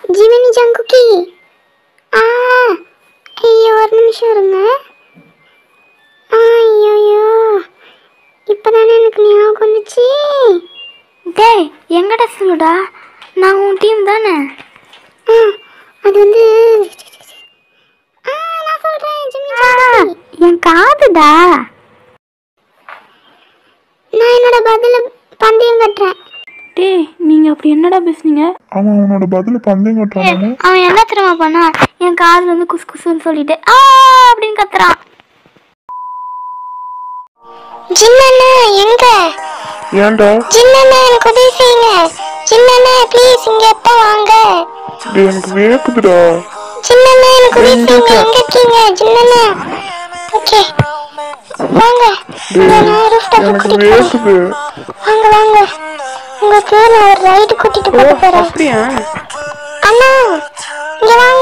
Chimney ஜங்குக்கி ஆ ஐயோ ஒரு நிமிஷம் இருங்க ஆ, ஐயோ இப்போதானே எனக்கு ஞாபகம் வந்துச்சு டேய் எங்கடா சொல்லுடா நான் உன் டீம் தானே ஆ அது வந்து ஆ நான் சொல்கிறேன் ஜிமினி ஜங்குக்கி என் காதுடா நான் என்னோட பதில பந்தயம் கட்டுறேன் டேய் நீங்கள் அப்படி என்னடா பேசுனீங்க அவன் அவனோட பதில பந்தயம் கட்டுறானே அவன் என்ன தெரியுமா பண்ணா என் காதுல வந்து குசு குசுன்னு சொல்லிட்டு ஆ அப்படின்னு கத்துறான் ஜின்னண்ணா எங்க ஏன்டா ஜின்னண்ணா எனக்கு உதவி செய்யுங்க ஜின்னண்ணா ப்ளீஸ் இங்க எப்போ வாங்க டேய் எனக்கு வேக்குதுடா ஜின்னண்ணா எனக்கு உதவி செய்யுங்க எங்க இருக்கீங்க ஜின்னண்ணா ஓகே வாங்க இங்க நான் rooftop எனக்கு கூட்டிட்டு போறேன். வேக்குது வாங்க வாங்க உங்களுக்கு நான் ஒரு ரைடு கூட்டிட்டு போக போறேன் அப்படியா அண்ணா இங்க வாங்க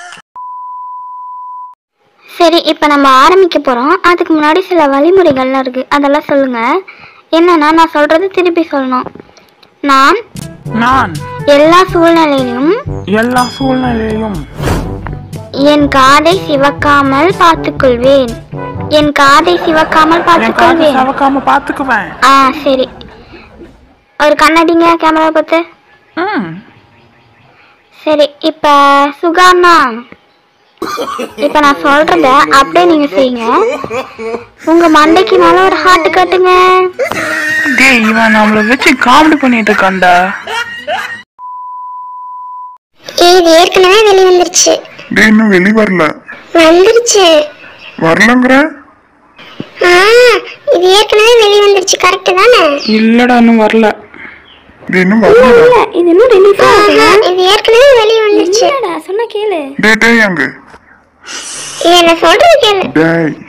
சரி இப்போ நம்ம ஆரம்பிக்க போகிறோம் அதுக்கு முன்னாடி சில வழிமுறைகள்லாம் இருக்குது அதெல்லாம் சொல்லுங்கள் என்னன்னா நான் சொல்கிறது திருப்பி சொல்லணும் நான் நான் எல்லா சூழ்நிலையிலும் எல்லா சூழ்நிலையிலும் என் காதை சிவக்காமல் பார்த்துக்கொள்வேன் என் காதை சிவக்காமல் என் காது பார்த்துக்கொள்வேன் சவக்காம பாத்துக்குவேன் ஆ சரி ஒரு கண்ணாடிங்க கேமரா பார்த்து ம் சரி இப்போ சுகாண்ணா இப்போ நான் சொல்றத அப்படியே நீங்க செய்யுங்க உங்க மண்டைக்கு மேல ஒரு ஹார்ட் கட்டுங்க டேய் இவன் நம்மள வச்சு காமெடி பண்ணிட்டு இருக்கான்டா ஏய், இது ஏற்கனவே வெளி வந்துருச்சு டேய் இன்னும் வெளி வரல வந்துருச்சு வரலங்கிற ஆ இது ஏற்கனவே வெளி வந்துருச்சு கரெக்ட் தானே இல்லடா இன்னும் வரல டேய் இன்னும் வரல இல்ல இது இன்னும் ரிலீஸ் ஆஹா, இது ஏற்கனவே வெளி வந்துருச்சு இல்லடா சொன்னா கேளு டேய் டேய் அங்க என்ன சொல்றது கேளு டேய்